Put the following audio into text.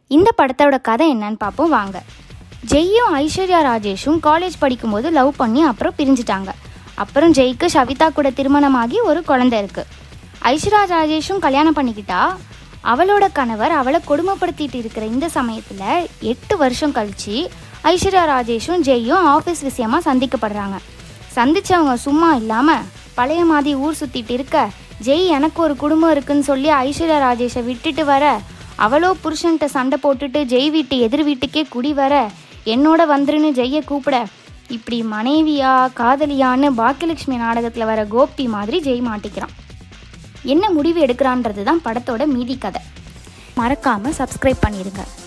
இந்த படத்தோட கதை என்னன்னு பார்ப்போம் வாங்க ஜெய்யும் ஐஸ்வர்யா ராஜேஷும் காலேஜ் படிக்கும்போது லவ் பண்ணி அப்புறம் பிரிஞ்சிட்டாங்க அப்புறம் ஜெய்க்கு ஷவிதா கூட திருமணமாகி ஒரு குழந்தை இருக்கு ஐஸ்வர்யா ராஜேஷும் கல்யாணம் பண்ணிக்கிட்டா அவளோட கணவர் அவளை கொடுமைப்படுத்திட்டு இருக்கிற இந்த சமயத்தில் எட்டு வருஷம் கழிச்சு ஐஸ்வர்யா ராஜேஷும் ஜெய்யும் ஆஃபீஸ் விஷயமா சந்திக்கப்படுறாங்க சந்திச்சவங்க சும்மா இல்லாமல் பழைய மாதிரி ஊர் சுற்றிட்டு இருக்க ஜெய் எனக்கு ஒரு குடும்பம் இருக்குன்னு சொல்லி ஐஸ்வர்யா ராஜேஷை விட்டுட்டு வர அவளோ புருஷன்கிட்ட சண்டை போட்டுட்டு ஜெய் வீட்டு எதிர் வீட்டுக்கே குடி வர என்னோட வந்துருன்னு ஜெய்யை கூப்பிட இப்படி மனைவியா காதலியான்னு பாக்கியலட்சுமி நாடகத்தில் வர கோபி மாதிரி ஜெய் மாட்டிக்கிறான் என்ன முடிவு எடுக்கிறான்றது தான் படத்தோட மீதி கதை மறக்காமல் சப்ஸ்கிரைப் பண்ணிடுங்க